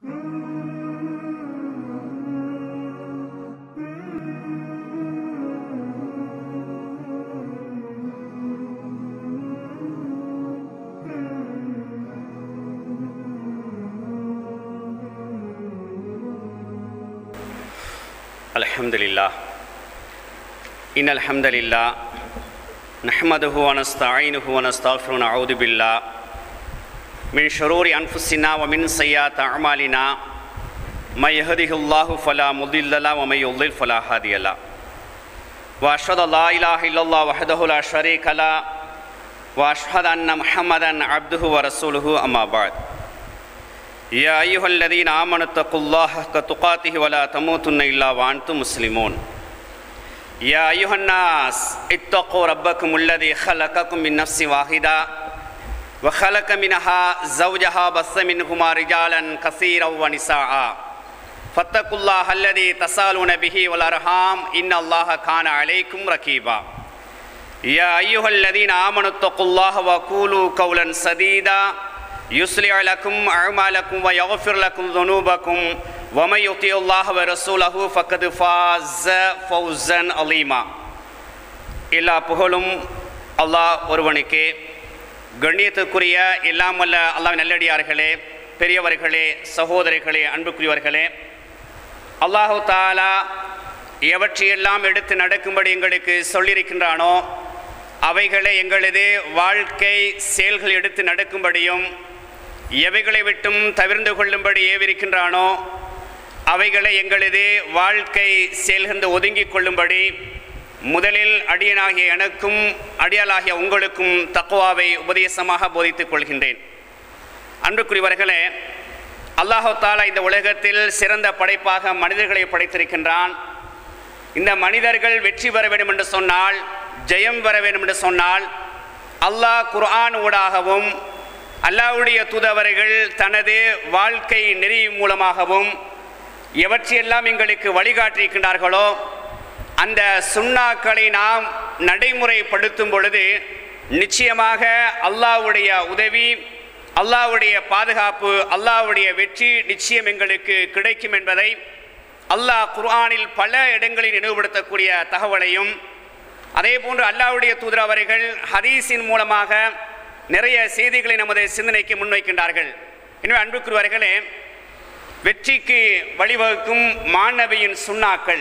الحمد لله إن الحمد لله نحمده ونستعينه ونستغفره ونعوذ بالله من شرور أنفسنا ومن سيئات أعمالنا من يهده الله فلا مضل له ومن يضلل فلا هادي له وأشهد أن لا إله إلا الله وحده لا شريك له وأشهد أن محمدا عبده ورسوله أما بعد يا أيها الذين آمنوا اتقوا الله حق تقاته ولا تموتن إلا وأنتم مسلمون يا أيها الناس اتقوا ربكم الذي خلقكم من نفس واحدة وخلق منها زوجها بث منهما رجالا كثيرا ونساء فاتقوا الله الذي تسالون به والأرحام إن الله كان عليكم رقيبا يا أيها الذين آمنوا اتقوا الله وقولوا قولا سديدا يصلح لكم أعمالكم ويغفر لكم ذنوبكم ومن يطيع الله ورسوله فقد فاز فوزا عظيما எல்லா புகழும் அல்லாஹ் ஒருவனுக்கே கண்ணியத்துக்குரிய எல்லாம் வல்ல அல்லாஹ் நல்லடியார்களே பெரியவர்களே சகோதரிகளே அன்புக்குரியவர்களே அல்லாஹு தாலா எவற்றையெல்லாம் எடுத்து நடக்கும்படி எங்களுக்கு சொல்லியிருக்கின்றானோ அவைகளை எங்களது வாழ்க்கை செயல்கள் எடுத்து நடக்கும்படியும் எவைகளை விட்டும் தவிர்ந்து கொள்ளும்படி ஏவிருக்கின்றானோ அவைகளை எங்களது வாழ்க்கை செயல்கின்ற ஒதுங்கிக் கொள்ளும்படி முதலில் அடியனாகிய எனக்கும் அடியாளாகிய உங்களுக்கும் தக்குவாவை உபதேசமாக போதித்துக் கொள்கின்றேன் அன்புக்குரியவர்களே அல்லாஹு தாலா இந்த உலகத்தில் சிறந்த படைப்பாக மனிதர்களை படைத்திருக்கின்றான் இந்த மனிதர்கள் வெற்றி பெற வேண்டும் என்று சொன்னால் ஜெயம் பெற வேண்டும் என்று சொன்னால் அல்லாஹ் குர்ஆன் ஊடாகவும் அல்லாஹ்வுடைய தூதவர்கள் தனது வாழ்க்கை நெறி மூலமாகவும் எவற்றையெல்லாம் எங்களுக்கு வழிகாட்டியிருக்கின்றார்களோ அந்த சுண்ணாக்களை நாம் நடைமுறைப்படுத்தும் பொழுது நிச்சயமாக அல்லாஹ்வுடைய உதவி அல்லாஹ்வுடைய பாதுகாப்பு அல்லாஹ்வுடைய வெற்றி நிச்சயம் எங்களுக்கு கிடைக்கும் என்பதை அல்லாஹ் குர்ஆனில் பல இடங்களில் நினைவுபடுத்தக்கூடிய தகவலையும் அதே போன்று அல்லாஹ்வுடைய தூதர் அவர்கள் ஹதீஸின் மூலமாக நிறைய செய்திகளை நமது சிந்தனைக்கு முன்வைக்கின்றார்கள் எனவே அன்புக்குரியவர்களே வெற்றிக்கு வழிவகுக்கும் மாணவியின் சுண்ணாக்கள்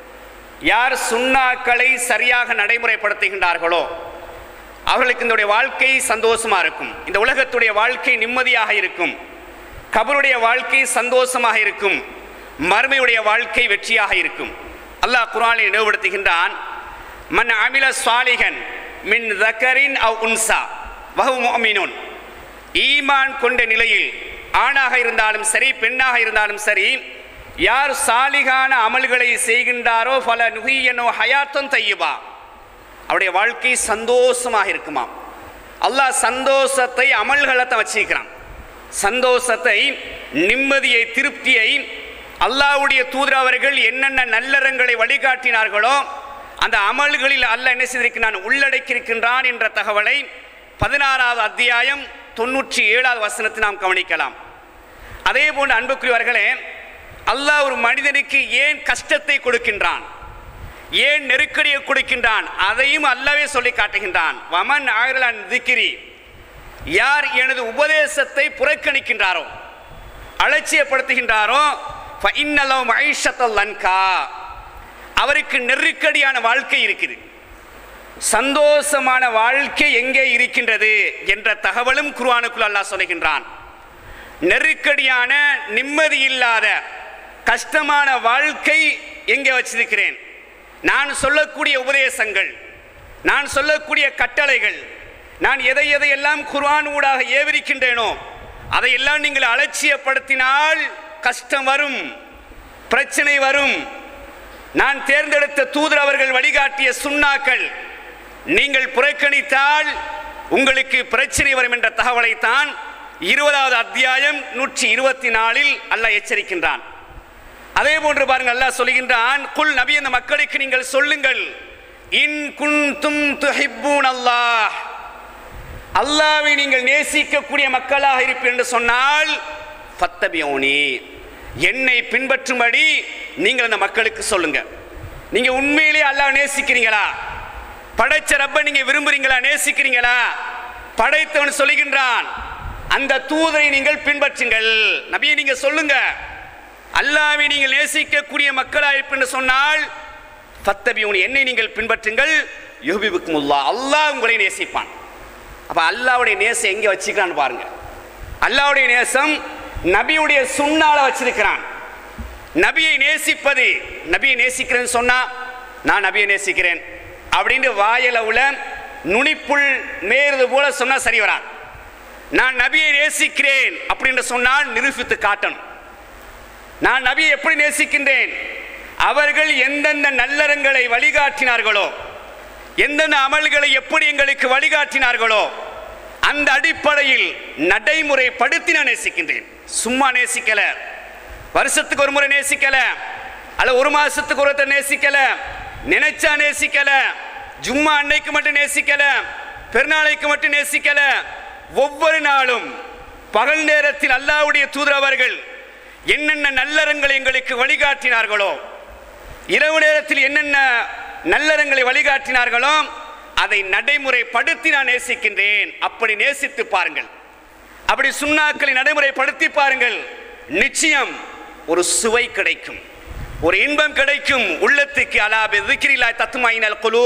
யார் சுண்ணாக்களை சரியாக நடைமுறைப்படுத்துகின்றார்களோ அவர்களுக்கு இந்த வாழ்க்கை சந்தோஷமாக இருக்கும் இந்த உலகத்துடைய வாழ்க்கை நிம்மதியாக இருக்கும் கபருடைய வாழ்க்கை சந்தோஷமாக இருக்கும் மறுமையுடைய வாழ்க்கை வெற்றியாக இருக்கும் அல்லாஹ் குரானில் நினைவுபடுத்துகின்றான் மன் அமில சுவாலிகன் மின் தக்கரின் அவ் உன்சா வஹு முஃமினூன் ஈமான் கொண்ட நிலையில் ஆணாக இருந்தாலும் சரி பெண்ணாக இருந்தாலும் சரி யார் சாலிகான அமல்களை செய்கின்றாரோ பல நுகியனோ ஹயாத்தம் தையுபா அவருடைய வாழ்க்கை சந்தோஷமாக இருக்குமாம் அல்லாஹ் சந்தோஷத்தை அமல்களை தான் வச்சிருக்கிறான் சந்தோஷத்தை நிம்மதியை திருப்தியை அல்லாஹ்வுடைய தூதர் அவர்கள் என்னென்ன நல்லறங்களை வழிகாட்டினார்களோ அந்த அமல்களில் அல்லாஹ் என்ன செய்திருக்கிறான் உள்ளடக்கியிருக்கின்றான் என்ற தகவலை பதினாறாவது அத்தியாயம் தொண்ணூற்றி ஏழாவது வசனத்தை நாம் கவனிக்கலாம் அதே போன்று அன்புக்குரியவர்களே அல்லாஹ் ஒரு மனிதனுக்கு ஏன் கஷ்டத்தை கொடுக்கின்றான் ஏன் நெருக்கடியை கொடுக்கின்றான் அதையும் அல்லவே சொல்லி காட்டுகின்றான் வமன் ஆயிரலான் திக்கிரி யார் எனது உபதேசத்தை புறக்கணிக்கின்றாரோ அலட்சியப்படுத்துகின்றாரோ இன்னலம் ஐஷத்தல் லன்கா அவருக்கு நெருக்கடியான வாழ்க்கை இருக்குது சந்தோஷமான வாழ்க்கை எங்கே இருக்கின்றது என்ற தகவலும் குர்ஆனுக்குள் அல்லாஹ் சொல்லுகின்றான் நெருக்கடியான நிம்மதி இல்லாத கஷ்டமான வாழ்க்கை எங்கே வச்சிருக்கிறேன் நான் சொல்லக்கூடிய உபதேசங்கள் நான் சொல்லக்கூடிய கட்டளைகள் நான் எதை எதையெல்லாம் குர்ஆன் ஊடாக ஏவிருக்கின்றேனோ அதையெல்லாம் நீங்கள் அலட்சியப்படுத்தினால் கஷ்டம் வரும் பிரச்சனை வரும் நான் தேர்ந்தெடுத்த தூதர் அவர்கள் வழிகாட்டிய சுண்ணாக்கள் நீங்கள் புறக்கணித்தால் உங்களுக்கு பிரச்சனை வரும் என்ற தகவலைத்தான் இருபதாவது அத்தியாயம் நூற்றி இருபத்தி நாலில் அல்லாஹ் எச்சரிக்கின்றான் அதே போன்று பாருங்கள் அல்லாஹ் சொல்லுகின்றான் குல் நபி அந்த மக்களுக்கு நீங்கள் சொல்லுங்கள் இன் குன்தும் துஹிப்பூன் அல்லாஹ் அல்லாவை நீங்கள் நேசிக்கக்கூடிய மக்களாக இருப்பீர் என்று சொன்னால் ஃபத்தபியோனி என்னை பின்பற்றும்படி நீங்கள் அந்த மக்களுக்கு சொல்லுங்க நீங்க உண்மையிலேயே அல்லாஹ் நேசிக்கிறீங்களா படைச்ச ரப்ப நீங்க விரும்புறீங்களா நேசிக்கிறீங்களா படைத்தவன் சொல்லுகின்றான் அந்த தூதரை நீங்கள் பின்பற்றுங்கள் நபியை நீங்க சொல்லுங்க அல்லாவை நீங்கள் நேசிக்கக்கூடிய மக்களா இருப்பென்று சொன்னால் ஃபத்தபியூன் என்னை நீங்கள் பின்பற்றுங்கள் யுஹிபுக்குமுல்லா அல்லாஹ் உங்களை நேசிப்பான் அப்ப அல்லாவுடைய நேசம் எங்க வச்சுக்கிறான்னு பாருங்க அல்லாவுடைய நேசம் நபியுடைய சுண்ணால வச்சிருக்கிறான் நபியை நேசிப்பது நபியை நேசிக்கிறேன்னு சொன்னா நான் நபியை நேசிக்கிறேன் அப்படின்னு வாயளவுல நுனிப்புள் மேறுது போல சொன்னா சரி வராது நான் நபியை நேசிக்கிறேன் அப்படின்னு சொன்னால் நிரூபித்து காட்டணும் நான் நபியை எப்படி நேசிக்கின்றேன் அவர்கள் எந்தெந்த நல்லறங்களை வழிகாட்டினார்களோ எந்தெந்த அமல்களை எப்படி எங்களுக்கு வழிகாட்டினார்களோ அந்த அடிப்படையில் நடைமுறைப்படுத்தி நான் நேசிக்கின்றேன் சும்மா நேசிக்கல வருஷத்துக்கு ஒரு முறை நேசிக்கல அல்ல ஒரு மாசத்துக்கு ஒருத்தர் நேசிக்கல நினைச்சா நேசிக்கல ஜும்மா அன்னைக்கு மட்டும் நேசிக்கல பெருநாளைக்கு மட்டும் நேசிக்கல ஒவ்வொரு நாளும் பகல் நேரத்தில் அல்லாஹ்வுடைய தூதர் அவர்கள் என்னென்ன நல்லறங்களை எங்களுக்கு வழிகாட்டினார்களோ இரவு நேரத்தில் என்னென்ன நல்லறங்களை வழிகாட்டினார்களோ அதை நடைமுறைப்படுத்தி நான் நேசிக்கின்றேன் அப்படி நேசித்து பாருங்கள் அப்படி சுண்ணாக்களை நடைமுறைப்படுத்தி பாருங்கள் நிச்சயம் ஒரு சுவை கிடைக்கும் ஒரு இன்பம் கிடைக்கும் உள்ளத்துக்கு அலாபி திக்ரிலா தத்துமாயினல் குலூ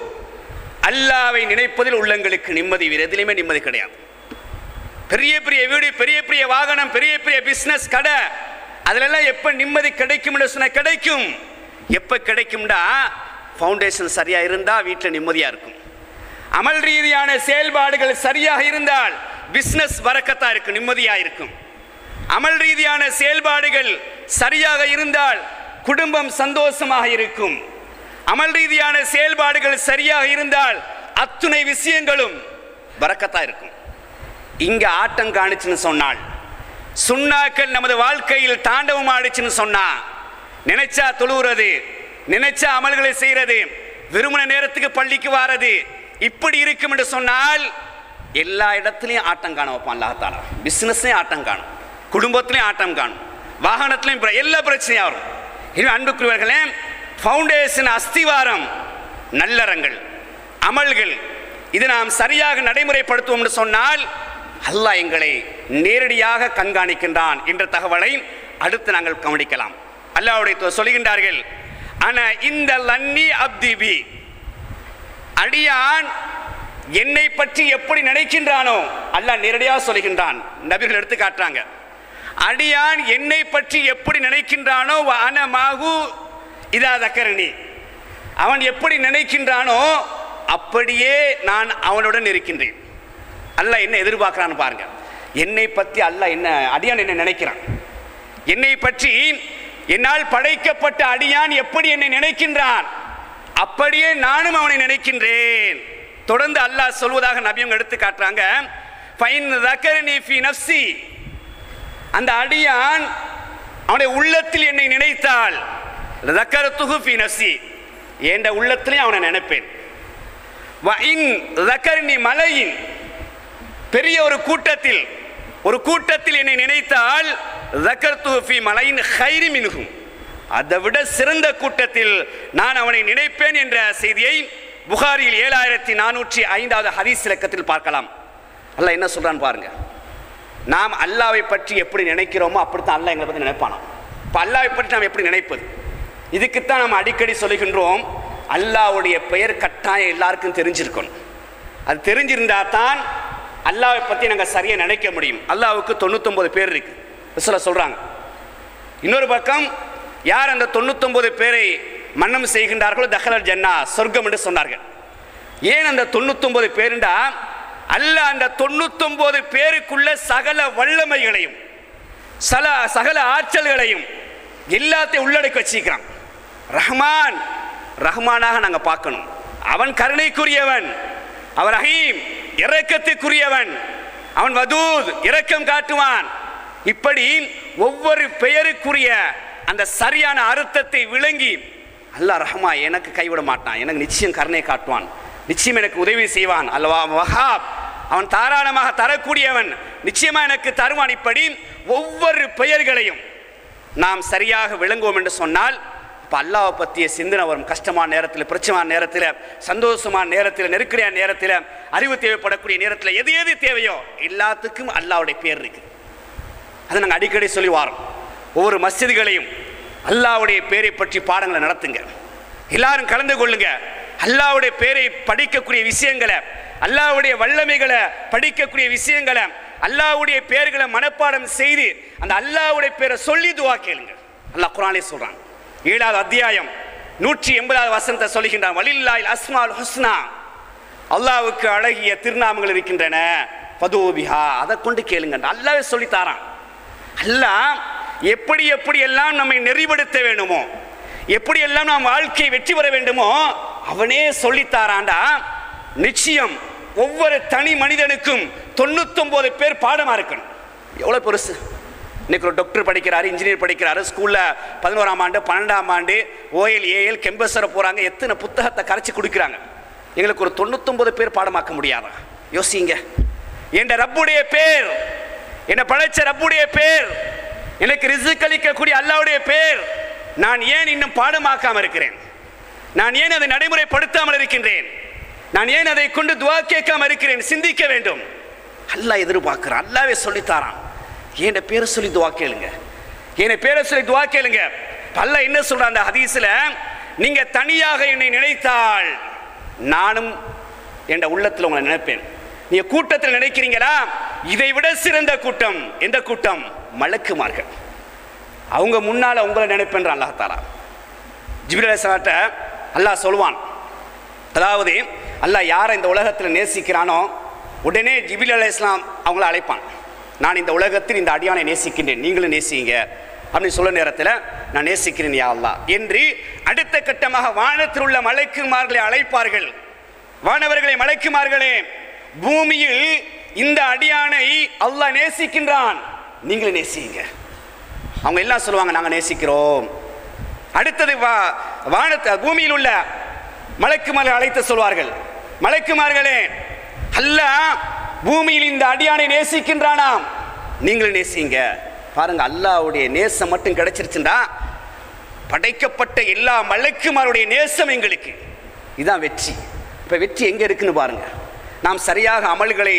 அல்லாவை நினைப்பதில் உள்ளங்களுக்கு நிம்மதி வேறு எதுலையுமே நிம்மதி கிடையாது பெரிய பெரிய வீடு பெரிய பெரிய வாகனம் பெரிய பெரிய பிசினஸ் கடை அதிலெல்லாம் எப்போ நிம்மதி கிடைக்கும்னு சொன்ன கிடைக்கும் எப்போ கிடைக்கும்டா ஃபவுண்டேஷன் சரியாக இருந்தால் வீட்டில் நிம்மதியாக இருக்கும் அமல் ரீதியான செயல்பாடுகள் சரியாக இருந்தால் பிஸ்னஸ் வரக்கத்தாக இருக்கும் நிம்மதியாக இருக்கும் அமல் ரீதியான செயல்பாடுகள் சரியாக இருந்தால் குடும்பம் சந்தோஷமாக இருக்கும் அமல் ரீதியான செயல்பாடுகள் சரியாக இருந்தால் அத்துணை விஷயங்களும் வரக்கத்தாக இருக்கும் இங்க ஆட்டம் காணிச்சுன்னு சொன்னால் சுண்ணாக்கள் நமது வாழ்க்கையில் தாண்டவம் ஆடிச்சுன்னு சொன்னா நினைச்சா தொழுகிறது நினைச்சா அமல்களை செய்யறது விரும்பின நேரத்துக்கு பள்ளிக்கு வாரது இப்படி இருக்கும் என்று சொன்னால் எல்லா இடத்துலையும் ஆட்டம் காண வைப்பான் அல்லாஹாலா பிஸ்னஸ்லையும் ஆட்டம் காணும் குடும்பத்திலையும் ஆட்டம் காணும் வாகனத்திலையும் பிர- எல்லா பிரச்சனையும் வரும் எனவே அன்புக்குரியவர்களே ஃபவுண்டேஷன் அஸ்திவாரம் நல்லறங்கள் அமல்கள் இது நாம் சரியாக நடைமுறைப்படுத்துவோம் என்று சொன்னால் அல்லாஹ் எங்களை நேரடியாக கண்காணிக்கின்றான் என்ற தகவலை அடுத்து நாங்கள் கவனிக்கலாம் அல்லாஹ்வுடைய தூதர் சொல்லுகின்றார்கள் ஆனா இந்த லன்னி அப்திபி அடியான் என்னை பற்றி எப்படி நினைக்கின்றானோ அல்லாஹ் நேரடியாக சொல்லுகின்றான் நபிகள் எடுத்து காட்டுறாங்க அடியான் என்னை பற்றி எப்படி நினைக்கின்றானோ வ அன மாகு இதா தக்கரணி அவன் எப்படி நினைக்கின்றானோ அப்படியே நான் அவனுடன் இருக்கின்றேன் அல்லாஹ் என்ன எதிர்பார்க்கிறான்னு பாருங்க என்னை பற்றி அல்லாஹ் என்ன அடியான் என்ன நினைக்கிறான் என்னை பற்றி என்னால் படைக்கப்பட்ட அடியான் எப்படி என்னை நினைக்கின்றான் அப்படியே நானும் அவனை நினைக்கின்றேன் தொடர்ந்து அல்லாஹ் சொல்வதாக நபியவங்க எடுத்து காட்டுறாங்க ஃபைன் தக்கரணி ஃபி நஃப்சி அந்த அடியான் அவனுடைய உள்ளத்தில் என்னை நினைத்தால் தக்கரத்துகு ஃபி நஃப்சி என்ற உள்ளத்திலையும் அவனை நினைப்பேன் வ இன் தக்கரணி மலையின் பெரிய ஒரு கூட்டத்தில் ஒரு கூட்டத்தில் என்னை நினைத்தால் தக்கர்த்து ஃபி மலையின் ஹைரி மினுகும் அதை விட சிறந்த கூட்டத்தில் நான் அவனை நினைப்பேன் என்ற செய்தியை புகாரியில் ஏழாயிரத்தி நானூற்றி ஐந்தாவது ஹதீஸ் இலக்கத்தில் பார்க்கலாம் அல்லாஹ் என்ன சொல்றான்னு பாருங்க நாம் அல்லாவை பற்றி எப்படி நினைக்கிறோமோ அப்படித்தான் அல்லாஹ் எங்களை பற்றி நினைப்பானோம் இப்போ அல்லாவை பற்றி நாம் எப்படி நினைப்பது இதுக்குத்தான் நாம் அடிக்கடி சொல்லுகின்றோம் அல்லாஹ்வுடைய பெயர் கட்டாயம் எல்லாருக்கும் தெரிஞ்சிருக்கணும் அது தெரிஞ்சிருந்தா தான் அல்லாவை பற்றி நாங்கள் சரியாக நினைக்க முடியும் அல்லாஹ்வுக்கு தொண்ணூத்தொம்பது பேர் இருக்கு ரசூலா சொல்கிறாங்க இன்னொரு பக்கம் யார் அந்த தொண்ணூத்தொம்பது பேரை மன்னம் செய்கின்றார்களோ தஹலல் ஜன்னா சொர்க்கம் என்று சொன்னார்கள் ஏன் அந்த தொண்ணூத்தொம்பது பேருண்டா அல்லாஹ் அந்த தொண்ணூத்தொம்பது பேருக்குள்ள சகல வல்லமைகளையும் சல சகல ஆற்றல்களையும் எல்லாத்தையும் உள்ளடக்கி வச்சிருக்கிறான் ரஹ்மான் ரஹ்மானாக நாங்கள் பார்க்கணும் அவன் கருணைக்குரியவன் அவன் ரஹீம் இரக்கத்துக்குரியவன் அவன் வதூத் இரக்கம் காட்டுவான் இப்படி ஒவ்வொரு பெயருக்குரிய அந்த சரியான அர்த்தத்தை விளங்கி அல்லாஹ் ரஹ்மா எனக்கு கைவிட மாட்டான் எனக்கு நிச்சயம் கருணை காட்டுவான் நிச்சயம் எனக்கு உதவி செய்வான் அல்லவா வஹாப் அவன் தாராளமாக தரக்கூடியவன் நிச்சயமா எனக்கு தருவான் இப்படி ஒவ்வொரு பெயர்களையும் நாம் சரியாக விளங்குவோம் என்று சொன்னால் இப்போ அல்லாவை பற்றிய சிந்தனை வரும் கஷ்டமான நேரத்தில் பிரச்சனையான நேரத்தில் சந்தோஷமான நேரத்தில் நெருக்கடியான நேரத்தில் அறிவு தேவைப்படக்கூடிய நேரத்தில் எது எது தேவையோ எல்லாத்துக்கும் அல்லாவுடைய பேர் இருக்கு அதை நாங்கள் அடிக்கடி சொல்லி வாரோம் ஒவ்வொரு மஸ்ஜிதுகளையும் அல்லாவுடைய பேரை பற்றி பாடங்களை நடத்துங்க எல்லாரும் கலந்து கொள்ளுங்க அல்லாவுடைய பேரை படிக்கக்கூடிய விஷயங்களை அல்லாவுடைய வல்லமைகளை படிக்கக்கூடிய விஷயங்களை அல்லாவுடைய பேர்களை மனப்பாடம் செய்து அந்த அல்லாவுடைய பேரை சொல்லி துவா கேளுங்க அல்லாஹ் குரானே சொல்றான் ஏழாவது அத்தியாயம் நூற்றி எண்பதாவது வசனத்தை சொல்லுகின்றான் வலில்லாயில் அஸ்மால் ஹுஸ்னா அல்லாவுக்கு அழகிய திருநாமங்கள் இருக்கின்றன பதோபிஹா அதை கொண்டு கேளுங்க அல்லாவே சொல்லித்தாரான் அல்லாஹ் எப்படி எப்படி எல்லாம் நம்மை நெறிப்படுத்த வேண்டுமோ எப்படி எல்லாம் நாம் வாழ்க்கையை வெற்றி பெற வேண்டுமோ அவனே சொல்லித்தாராண்டா நிச்சயம் ஒவ்வொரு தனி மனிதனுக்கும் தொண்ணூத்தொன்பது பேர் பாடமா இருக்கணும் எவ்வளவு பெருசு இன்னைக்கு ஒரு டாக்டர் படிக்கிறாரு இன்ஜினியர் படிக்கிறாரு ஸ்கூல்ல பதினோராம் ஆண்டு பன்னெண்டாம் ஆண்டு ஓஎல் ஏஎல் கெம்பஸர போறாங்க எத்தனை புத்தகத்தை கரைச்சி கொடுக்குறாங்க எங்களுக்கு ஒரு தொண்ணூத்தொன்பது பேர் பாடமாக்க முடியாதா யோசிங்க என்ற ரப்புடைய பேர் என்னை படைச்ச ரப்புடைய பேர் எனக்கு ரிசுக் அளிக்கக்கூடிய அல்லாவுடைய பேர் நான் ஏன் இன்னும் பாடமாக்காம இருக்கிறேன் நான் ஏன் அதை நடைமுறைப்படுத்தாமல் இருக்கின்றேன் நான் ஏன் அதை கொண்டு துவா கேட்காம இருக்கிறேன் சிந்திக்க வேண்டும் அல்லாஹ் எதிர்பார்க்கிறான் அல்லாவே சொல்லித்தாரான் என் பேரை சொல்லி துவா கேளுங்க என் பேரை சொல்லி துவா கேளுங்க அல்லாஹ் என்ன சொல்றான் அந்த ஹதீஸ்ல நீங்க தனியாக என்னை நினைத்தால் நானும் என் உள்ளத்தில் உங்களை நினைப்பேன் நீங்க கூட்டத்தில் நினைக்கிறீங்களா இதை விட சிறந்த கூட்டம் எந்த கூட்டம் மலக்குமார்கள் அவங்க முன்னால உங்களை நினைப்பேன்ற அல்லாஹ் தாலா ஜிபிரல் அலைஹிஸ்ஸலாட்ட அல்லாஹ் சொல்லுவான் அதாவது அல்லாஹ் யாரை இந்த உலகத்தில் நேசிக்கிறானோ உடனே ஜிபில் அலை இஸ்லாம் அவங்கள அழைப்பான் நான் இந்த உலகத்தில் இந்த அடியானை நேசிக்கின்றேன் நீங்களும் நேசிங்க அப்படின்னு சொல்ல நேரத்தில் நான் நேசிக்கிறேன் யா அல்லாஹ் என்று அடுத்த கட்டமாக வானத்தில் உள்ள மலைக்குமார்களை அழைப்பார்கள் வானவர்களை மலைக்குமார்களே பூமியில் இந்த அடியானை அல்லாஹ் நேசிக்கின்றான் நீங்களும் நேசிங்க அவங்க எல்லாம் சொல்லுவாங்க நாங்கள் நேசிக்கிறோம் அடுத்தது வா வானத்து பூமியில் உள்ள மலைக்குமார்கள் அழைத்து சொல்வார்கள் மலைக்குமார்களே அல்லாஹ் பூமியில் இந்த அடியானை நேசிக்கின்றானாம் நீங்களும் நேசிங்க பாருங்க அல்லாஹ்வுடைய நேசம் மட்டும் கிடைச்சிருச்சுண்டா படைக்கப்பட்ட எல்லா மலைக்குமாருடைய நேசம் எங்களுக்கு இதுதான் வெற்றி இப்போ வெற்றி எங்கே இருக்குன்னு பாருங்க நாம் சரியாக அமல்களை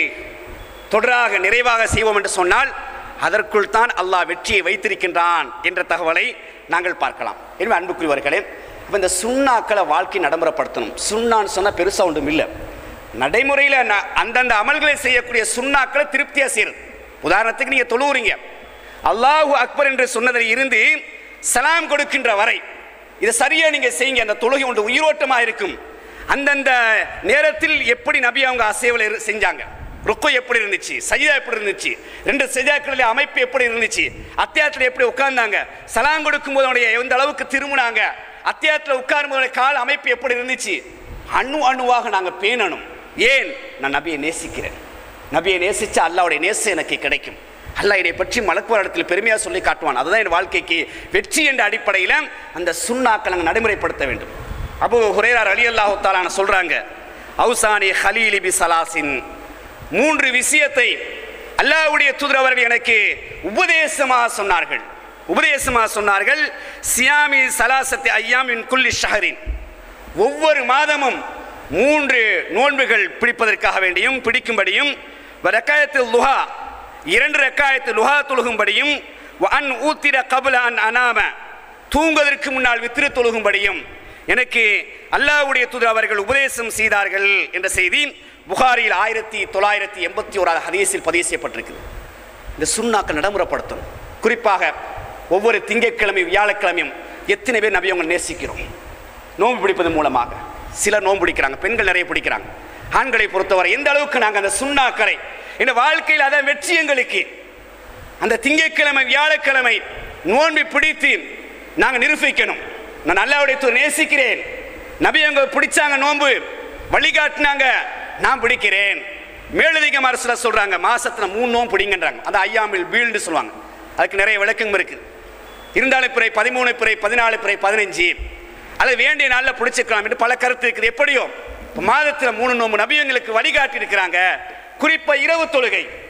தொடராக நிறைவாக செய்வோம் என்று சொன்னால் அதற்குள் தான் அல்லாஹ் வெற்றியை வைத்திருக்கின்றான் என்ற தகவலை நாங்கள் பார்க்கலாம் எனவே அன்புக்குரியவர்களே இப்போ இந்த சுண்ணாக்களை வாழ்க்கை நடைமுறைப்படுத்தணும் சுண்ணான்னு சொன்னால் பெருசாக ஒன்றும் இல்லை நடைமுறையில் ந- அந்தந்த அமல்களை செய்யக்கூடிய சுண்ணாக்களை திருப்தியாக செய்யறது உதாரணத்துக்கு நீங்கள் தொழுவுறீங்க அல்லாஹு அக்பர் என்று சொன்னதில் இருந்து சலாம் கொடுக்கின்ற வரை இதை சரியாக நீங்கள் செய்யுங்க அந்த தொழுகை ஒன்று உயிரோட்டமாக இருக்கும் அந்தந்த நேரத்தில் எப்படி நபி அவங்க அசைவில் இரு- செஞ்சாங்க ருக்கோ எப்படி இருந்துச்சு சஜிதா எப்படி இருந்துச்சு ரெண்டு சஜாக்களில் அமைப்பு எப்படி இருந்துச்சு அத்தியாயத்தில் எப்படி உட்கார்ந்தாங்க சலாம் கொடுக்கும்போது அவனுடைய எந்த அளவுக்கு திரும்பினாங்க அத்தியாயத்தில் உட்காரும்போது கால் அமைப்பு எப்படி இருந்துச்சு அணு அணுவாக நாங்கள் பேணணும் ஏன் நான் நபியை நேசிக்கிறேன் நபியை நேசிச்சா அல்லாவுடைய நேசம் எனக்கு கிடைக்கும் அல்லாஹ் இதை பற்றி மலக்குவரிடத்தில் பெருமையாக சொல்லி காட்டுவான் அதுதான் என் வாழ்க்கைக்கு வெற்றி என்ற அடிப்படையில் அந்த சுண்ணாக்களை நாங்கள் நடைமுறைப்படுத்த வேண்டும் அபு ஹுரேரார் அலி அல்லாஹு தாலான சொல்றாங்க அவுசானி ஹலீலி பி சலாசின் மூன்று விஷயத்தை அல்லாஹ்வுடைய தூதர் அவர்கள் எனக்கு உபதேசமாக சொன்னார்கள் உபதேசமாக சொன்னார்கள் சியாமி சலாசத்தி ஐயாமின் குல்லி ஷஹரின் ஒவ்வொரு மாதமும் மூன்று நோன்புகள் பிடிப்பதற்காக வேண்டியும் பிடிக்கும்படியும் ரக்காயத்து லுஹா இரண்டு ரக்காயத்து லுஹா தொழுகும்படியும் அன் ஊத்திர கபல அன் அனாம தூங்குவதற்கு முன்னால் வித்திரு தொழுகும்படியும் எனக்கு அல்லாஹ்வுடைய தூதர் அவர்கள் உபதேசம் செய்தார்கள் என்ற செய்தி புகாரில் ஆயிரத்தி தொள்ளாயிரத்தி எண்பத்தி ஓராவது ஹதீஸில் பதிவு செய்யப்பட்டிருக்குது இந்த சுண்ணாக்கள் நடைமுறைப்படுத்தணும் குறிப்பாக ஒவ்வொரு திங்கட்கிழமையும் வியாழக்கிழமையும் எத்தனை பேர் நபி அவங்க நேசிக்கிறோம் நோன்பு பிடிப்பது மூலமாக சிலர் நோன்பு பிடிக்கிறாங்க பெண்கள் நிறைய பிடிக்கிறாங்க ஆண்களை பொறுத்தவரை எந்த அளவுக்கு நாங்கள் அந்த சுண்ணாக்களை இந்த வாழ்க்கையில் அதான் வெற்றி எங்களுக்கு அந்த திங்கட்கிழமை வியாழக்கிழமை நோன்பு பிடித்து நாங்கள் நிரூபிக்கணும் நான் அல்லாவுடைய தூதரை நேசிக்கிறேன் நபி அவங்க பிடிச்சாங்க நோன்பு வழிகாட்டினாங்க நான் பிடிக்கிறேன் மேலதிக அரசுல சொல்றாங்க மாசத்துல மூணு நோம்பு பிடிங்கன்றாங்க அந்த ஐயாமில் பீல்டு சொல்லுவாங்க அதுக்கு நிறைய விளக்கம் இருக்கு இருந்தாலும் பிறை பதிமூணு பிறை பதினாலு பிறை பதினஞ்சு அல்லது வேண்டிய நாளில் பிடிச்சிக்கலாம் என்று பல கருத்து இருக்குது எப்படியோ இப்போ மாதத்தில் மூணு நோம்பு நபியங்களுக்கு வழிகாட்டி இருக்கிறாங்க குறிப்பாக இரவு தொழுகை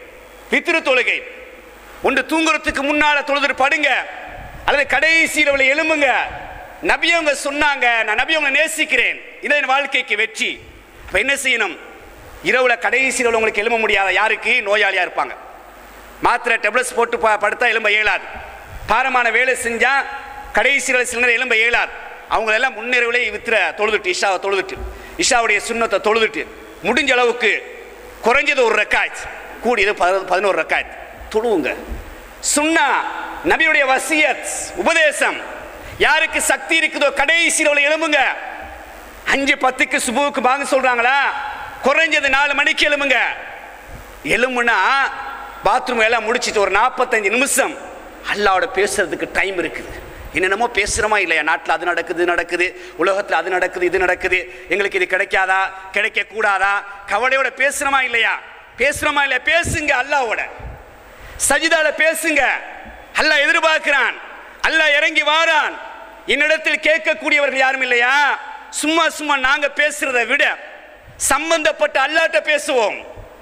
வித்திரு தொழுகை ஒன்று தூங்குறதுக்கு முன்னால தொழுதுட்டு படுங்க அல்லது கடைசியில் அவளை எழும்புங்க நபியவங்க சொன்னாங்க நான் நபியவங்களை நேசிக்கிறேன் இதை என் வாழ்க்கைக்கு வெற்றி அப்ப என்ன செய்யணும் இரவுல கடைசியில் உங்களுக்கு எழும்ப முடியாத யாருக்கு நோயாளியா இருப்பாங்க மாத்திரை டெப்லெட்ஸ் போட்டு ப- படுத்தா எலும்ப இயலாது பாரமான வேலை செஞ்சா கடைசியில் சில நேரம் எலும்ப இயலாது அவங்க எல்லாம் முன்னிரவுலே வித்திர தொழுதுட்டு இஷாவை தொழுதுட்டு இஷாவுடைய சுண்ணத்தை தொழுதுட்டு முடிஞ்ச அளவுக்கு குறைஞ்சது ஒரு ரெக்காய்ட் கூடியது பத- பதினோரு ரெக்காய்ட் தொழுவுங்க சுன்னா நபியுடைய வசியத் உபதேசம் யாருக்கு சக்தி இருக்குதோ கடைசியில் அவளை எழும்புங்க அஞ்சு பத்துக்கு சுபுவுக்கு வாங்க சொல்றாங்களா குறைஞ்சது நாலு மணிக்கு எழும்புங்க எலும்புனா பாத்ரூம் எல்லாம் முடிச்சிட்டு ஒரு நாற்பத்தஞ்சு நிமிஷம் அல்லாவோட பேசுறதுக்கு டைம் இருக்குது என்னென்னமோ பேசுகிறோமா இல்லையா நாட்டில் அது நடக்குது இது நடக்குது உலகத்தில் அது நடக்குது இது நடக்குது எங்களுக்கு இது கிடைக்காதா கிடைக்க கூடாதா கவலையோட பேசுகிறோமா இல்லையா பேசுகிறோமா இல்லையா பேசுங்க அல்லாவோட சஜிதால பேசுங்க அல்லாஹ் எதிர்பார்க்கிறான் அல்லாஹ் இறங்கி வாரான் என்னிடத்தில் கேட்கக்கூடியவர்கள் யாரும் இல்லையா சும்மா சும்மா நாங்க பேசுறதை விட சம்பந்தப்பட்ட அல்லாட்ட பேசுவோம்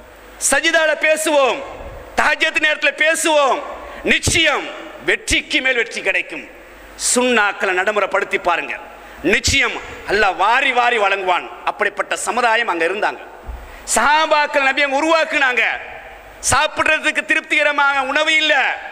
சஜிதால பேசுவோம் தஹஜத் நேரத்தில் பேசுவோம் நிச்சயம் வெற்றிக்கு மேல் வெற்றி கிடைக்கும் சுண்ணாக்களை நடைமுறைப்படுத்தி பாருங்க நிச்சயம் அல்லாஹ் வாரி வாரி வழங்குவான் அப்படிப்பட்ட சமுதாயம் அங்க இருந்தாங்க சஹாபாக்கள் நபி அங்க உருவாக்குனாங்க சாப்பிடுறதுக்கு திருப்திகரமாக உணவு இல்ல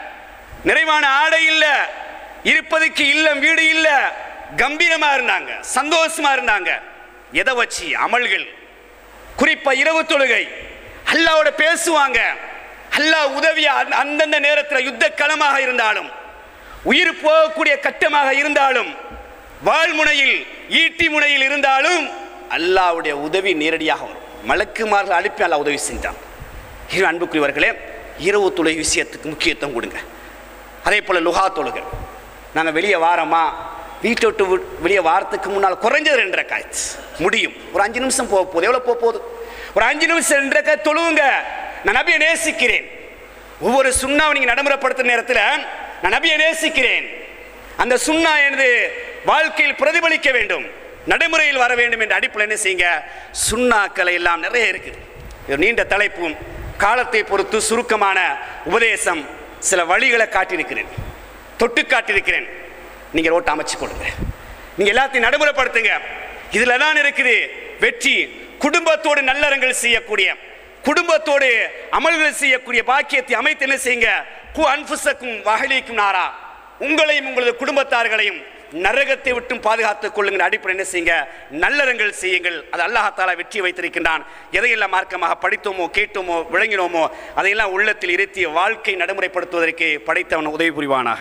நிறைவான ஆடை இல்ல இருப்பதுக்கு இல்லம் வீடு இல்ல கம்பீரமா இருந்தாங்க சந்தோஷமா இருந்தாங்க எதை வச்சு அமல்கள் குறிப்பா இரவு தொழுகை அல்லாவோட பேசுவாங்க அல்லாஹ் உதவியா அந்த- அந்தந்த நேரத்தில் யுத்த களமாக இருந்தாலும் உயிர் போகக்கூடிய கட்டமாக இருந்தாலும் வாழ்முனையில் ஈட்டி முனையில் இருந்தாலும் அல்லாஹ்வுடைய உதவி நேரடியாக வரும் மலக்குமார்கள் அனுப்பி அல்லாஹ் உதவி செஞ்சான் இரு அன்புக்குரியவர்களே இரவு தொழுகை விஷயத்துக்கு முக்கியத்துவம் கொடுங்க அதே போல் லுஹா தொழுகை நாங்கள் வெளியே வாரமா வீட்டை விட்டு வி- வெளியே வாரத்துக்கு முன்னால் குறைஞ்சது ரெண்டரை காய்ச்சி முடியும் ஒரு அஞ்சு நிமிஷம் போக போகுது எவ்வளோ போக போகுது ஒரு அஞ்சு நிமிஷம் ரெண்டரை காய் தொழுவுங்க நான் நபியை நேசிக்கிறேன் ஒவ்வொரு சுண்ணாவை நீங்கள் நடைமுறைப்படுத்துற நேரத்தில் நான் நபியை நேசிக்கிறேன் அந்த சுண்ணா எனது வாழ்க்கையில் பிரதிபலிக்க வேண்டும் நடைமுறையில் வர வேண்டும் என்ற அடிப்படையில் என்ன செய்யுங்க சுண்ணாக்களை எல்லாம் நிறைய இருக்குது இது நீண்ட தலைப்பும் காலத்தை பொறுத்து சுருக்கமான உபதேசம் சில வழிகளை காட்டியிருக்கிறேன் தொட்டு காட்டியிருக்கிறேன் நீங்கள் ரோட்டை அமைச்சு கொடுங்க நீங்கள் எல்லாத்தையும் நடைமுறைப்படுத்துங்க இதில் தான் இருக்குது வெற்றி குடும்பத்தோடு நல்லறங்கள் செய்யக்கூடிய குடும்பத்தோடு அமல்கள் செய்யக்கூடிய பாக்கியத்தை அமைத்து என்ன செய்யுங்க கு அன்புசக்கும் வகலிக்கும் நாரா உங்களையும் உங்களது குடும்பத்தார்களையும் நரகத்தை விட்டும் பாதுகாத்துக் கொள்ளுங்கள் அடிப்படை என்ன செய்யுங்க நல்லறங்கள் செய்யுங்கள் அது அல்லாஹாலா வெற்றி வைத்திருக்கின்றான் எதையெல்லாம் மார்க்கமாக படித்தோமோ கேட்டோமோ விளங்கினோமோ அதையெல்லாம் உள்ளத்தில் இருத்தி வாழ்க்கை நடைமுறைப்படுத்துவதற்கு படைத்தவன் உதவி புரிவானாக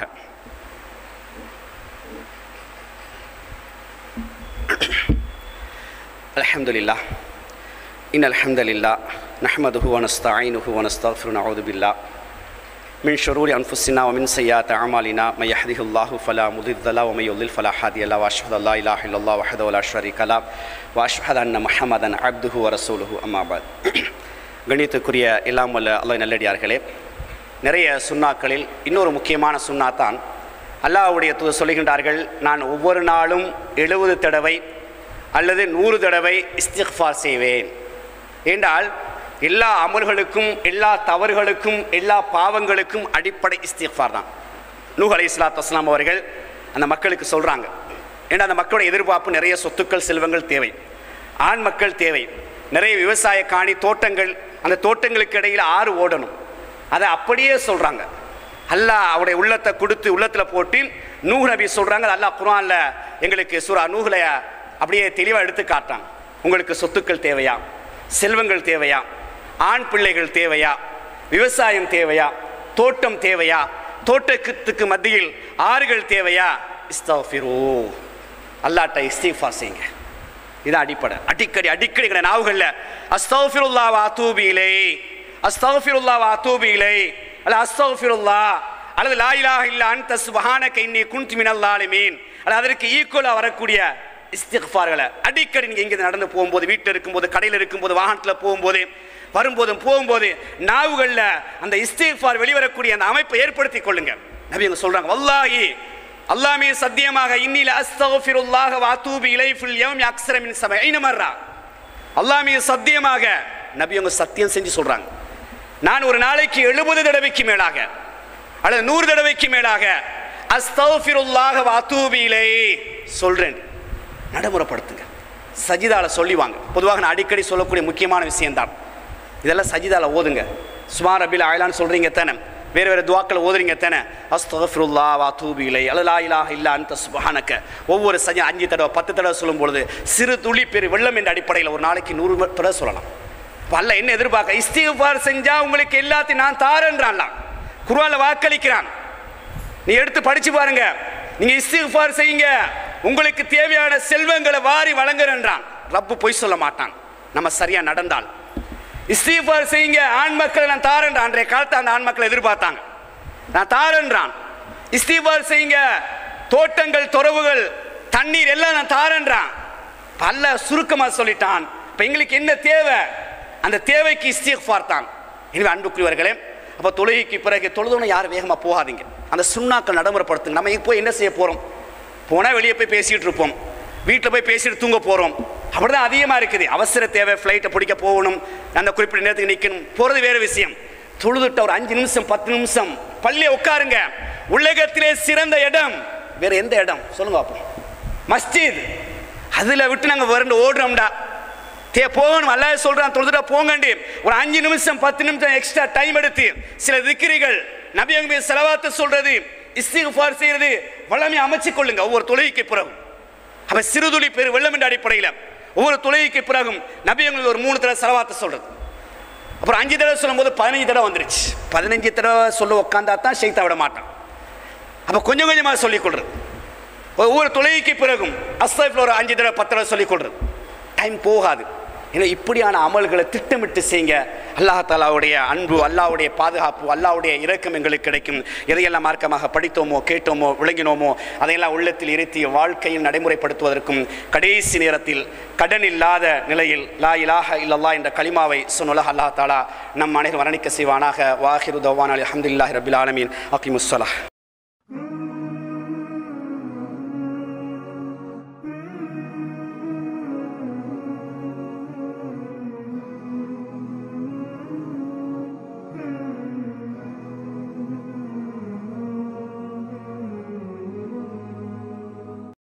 الحمد لله إن الحمد لله نحمده ونستعينه ونستغفر ونعوذ بالله من شرور أنفسنا ومن سيئات أعمالنا من يهده الله فلا مضل له ومن يضلل فلا هادي له وأشهد أن لا إله إلا الله وحده لا شريك له وأشهد أن محمدا عبده ورسوله أما بعد கணித்துக்குரிய எல்லாம் வல்ல அல்லாஹ் நல்லடியார்களே நிறைய சுண்ணாக்களில் இன்னொரு முக்கியமான சுண்ணா தான் அல்லாஹ்வுடைய தூதர் சொல்லுகின்றார்கள் நான் ஒவ்வொரு நாளும் எழுபது தடவை அல்லது நூறு தடவை இஸ்திக்ஃபார் செய்வேன் என்றால் எல்லா அமல்களுக்கும் எல்லா தவறுகளுக்கும் எல்லா பாவங்களுக்கும் அடிப்படை இஸ்திக்ஃபார் தான் நூஹ் அலை இஸ்லாத் அஸ்லாம் அவர்கள் அந்த மக்களுக்கு சொல்கிறாங்க ஏன்னா அந்த மக்களோட எதிர்பார்ப்பு நிறைய சொத்துக்கள் செல்வங்கள் தேவை ஆண் மக்கள் தேவை நிறைய விவசாய காணி தோட்டங்கள் அந்த தோட்டங்களுக்கு இடையில் ஆறு ஓடணும் அதை அப்படியே சொல்கிறாங்க அல்லாஹ் அவருடைய உள்ளத்தை கொடுத்து உள்ளத்தில் போட்டு நூஹ் நபி சொல்கிறாங்க அல்லாஹ் குர்ஆன்ல எங்களுக்கு சூரா நூஹ்ல அப்படியே தெளிவாக எடுத்து காட்டான் உங்களுக்கு சொத்துக்கள் தேவையா செல்வங்கள் தேவையா ஆண் பிள்ளைகள் தேவையா விவசாயம் தேவையா தோட்டம் தேவையா தோட்டத்துக்கு மத்தியில் ஆறுகள் தேவையா இஸ்தஃபிரோ அல்லாட்ட இஸ்திஃபார் செய்யுங்க இது அடிப்படை அடிக்கடி அடிக்கடி எங்களை நாவுகள்ல அஸ்தௌஃபிருல்லா வாத்தூபியிலே அஸ்தௌஃபிருல்லா வாத்தூபியிலே அல்ல அஸ்தௌஃபிருல்லா அல்லது லா இலாஹ இல்லா அன்த சுப்ஹானக இன்னி குன்து மினல் லாலிமீன் அல்ல அதற்கு ஈக்குவலா வரக்கூடிய இஸ்திக்ஃபார்களை அடிக்கடி நீங்கள் இங்கே நடந்து போகும்போது வீட்டில் இருக்கும்போது கடையில் இருக்கும்போது வாகனத்தில் போகும்போது வரும்போதும் போகும்போது நாவுகளில் அந்த இஸ்திக்ஃபார் வெளிவரக்கூடிய அந்த அமைப்பை ஏற்படுத்தி கொள்ளுங்க நபி அங்க சொல்றாங்க வல்லாஹி அல்லாஹ் மீது சத்தியமாக இன்னில அஸ்தக்ஃபிருல்லாஹ வாத்தூபி இலை ஃபில் யௌமி அக்ஸர மின் சபஈன மர்ரா அல்லாஹ் மீது சத்தியமாக நபி அவங்க சத்தியம் செஞ்சு சொல்றாங்க நான் ஒரு நாளைக்கு எழுபது தடவைக்கு மேலாக அல்லது நூறு தடவைக்கு மேலாக அஸ்தௌஃபிருல்லாக வாத்தூபிலே சொல்றேன் நடைமுறைப்படுத்துங்க சஜிதால சொல்லி வாங்க பொதுவாக நான் அடிக்கடி சொல்லக்கூடிய முக்கியமான விஷயம்தான் இதெல்லாம் சஜிதால ஓதுங்க சுமார் ரபில் ஆயலான்னு சொல்றீங்க தானே வேறு வேறு துவாக்களை ஓதுறீங்க தானே அஸ்தஃபிருல்லா வா தூபிலை அல்லலா இலாஹ இல்லா அந்த சுபஹானக்க ஒவ்வொரு சஜி அஞ்சு தடவை பத்து தடவை சொல்லும் பொழுது சிறு துளி பெரு வெள்ளம் என்ற அடிப்படையில் ஒரு நாளைக்கு நூறு தடவை சொல்லலாம் இப்ப அல்லாஹ் என்ன எதிர்பார்க்க இஸ்திஃபார் செஞ்சா உங்களுக்கு எல்லாத்தையும் நான் தாரேன்றான்லாம் குர்ஆன்ல வாக்களிக்கிறான் நீ எடுத்து படிச்சு பாருங்க நீங்க இஸ்திஃபார் செய்யுங்க உங்களுக்கு தேவையான செல்வங்களை வாரி வழங்குறன்றான் ரப்பு பொய் சொல்ல மாட்டான் நம்ம சரியா நடந்தால் இஸ்திஃபார் செய்யுங்க ஆண் மக்களை நான் தாரேன்றான் அன்றைய காலத்தை அந்த ஆண் மக்களை எதிர்பார்த்தாங்க நான் தாரேன்றான் இஸ்திஃபார் செய்யுங்க தோட்டங்கள் துறவுகள் தண்ணீர் எல்லாம் நான் தாரேன்றான் பல்ல சுருக்கமா சொல்லிட்டான் இப்ப எங்களுக்கு என்ன தேவை அந்த தேவைக்கு இஸ்திஃபார் தான் எனவே அன்புக்குரியவர்களே அப்போ தொழுகைக்கு பிறகு தொழுதோன்னு யாரும் வேகமாக போகாதீங்க அந்த சுண்ணாக்கள் நடைமுறைப்படுத்துங்க நம்ம இப்போ என்ன செய்ய போகிறோம் போனால் வெளியே போய் பேசிகிட்டு இருப்போம் வீட்டில் போய் பேசிட்டு தூங்க போகிறோம் அப்படிதான் அதிகமாக இருக்குது அவசர தேவை ஃப்ளைட்டை பிடிக்க போகணும் அந்த குறிப்பிட்ட நேரத்துக்கு நிற்கணும் போகிறது வேறு விஷயம் தொழுதுட்ட ஒரு அஞ்சு நிமிஷம் பத்து நிமிஷம் பள்ளியை உட்காருங்க உலகத்திலே சிறந்த இடம் வேற எந்த இடம் சொல்லுங்க பார்ப்போம் மஸ்ஜித் அதில் விட்டு நாங்கள் வரண்டு ஓடுறோம்டா தே போகணும் அல்லாஹ் சொல்றான் தொழுதுட்டா போங்கண்டி ஒரு அஞ்சு நிமிஷம் பத்து நிமிஷம் எக்ஸ்ட்ரா டைம் எடுத்து சில திக்கிரிகள் நபி அங்க செலவாத்து சொல்றது இஸ்திஃபார் செய்யறது வளமை அமைச்சு கொள்ளுங்க ஒவ்வொரு தொழுகைக்கு பிறகு அவ சிறுதுளி பெரு வெள்ளம் என்ற அடிப்படையில் ஒவ்வொரு தொழுகைக்கு பிறகும் நபி எங்களுக்கு ஒரு மூணு தடவை செலவாத்து சொல்றது அப்புறம் அஞ்சு தடவை சொல்லும்போது பதினஞ்சு தடவை வந்துருச்சு பதினஞ்சு தடவை சொல்ல உட்காந்தா தான் ஷெய்தா விட மாட்டான் அப்போ கொஞ்சம் கொஞ்சமாக சொல்லிக் கொள்றது ஒவ்வொரு தொழுகைக்கு பிறகும் அஸ்தாஃபில் ஒரு அஞ்சு தடவை பத்து தடவை சொல்லிக் கொள்றது டைம் போகாது ஏன்னா இப்படியான அமல்களை திட்டமிட்டு செய்யுங்க அல்லாஹ் தாலாவுடைய அன்பு அல்லாஹ்வுடைய பாதுகாப்பு அல்லாஹ்வுடைய இரக்கம் எங்களுக்கு கிடைக்கும் எதையெல்லாம் மார்க்கமாக படித்தோமோ கேட்டோமோ விளங்கினோமோ அதையெல்லாம் உள்ளத்தில் இருத்தி வாழ்க்கையில் நடைமுறைப்படுத்துவதற்கும் கடைசி நேரத்தில் கடன் இல்லாத நிலையில் லா இலாஹ இல்லல்லா என்ற கலிமாவை சொன்னுலக அல்லாஹ் தாலா நம் அனைவரும் வர்ணிக்க செய்வானாக வாஹிரு தவான் அலி அஹமதுல்லாஹி ரபில் ஆலமீன் அகிமுஸ்ஸலாஹ்